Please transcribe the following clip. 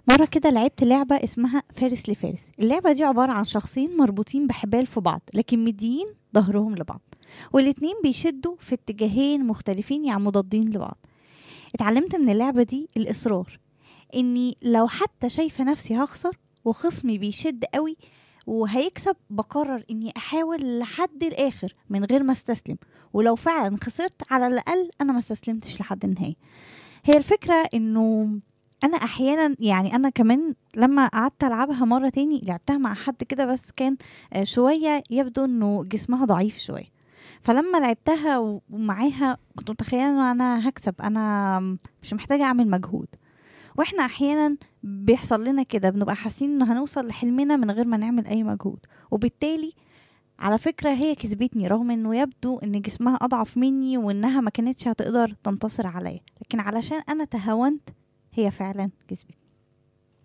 مرة كده لعبت لعبة اسمها فارس لفارس اللعبة دي عبارة عن شخصين مربوطين بحبال في بعض لكن مديين ظهرهم لبعض والاتنين بيشدوا في اتجاهين مختلفين يعني مضادين لبعض اتعلمت من اللعبة دي الإصرار إني لو حتى شايفة نفسي هخسر وخصمي بيشد قوي وهيكسب بقرر إني أحاول لحد الآخر من غير ما استسلم ولو فعلا خسرت على الأقل أنا ما استسلمتش لحد النهاية هي الفكرة إنه انا احيانا يعني انا كمان لما قعدت العبها مره تاني لعبتها مع حد كده بس كان آه، شويه يبدو انه جسمها ضعيف شويه فلما لعبتها و- ومعاها كنت متخيله ان انا هكسب انا مش محتاجه اعمل مجهود واحنا احيانا بيحصل لنا كده بنبقى حاسين انه هنوصل لحلمنا من غير ما نعمل اي مجهود وبالتالي على فكرة هي كسبتني رغم انه يبدو ان جسمها اضعف مني وانها ما كانتش هتقدر تنتصر عليا لكن علشان انا تهاونت هي فعلا كسبتني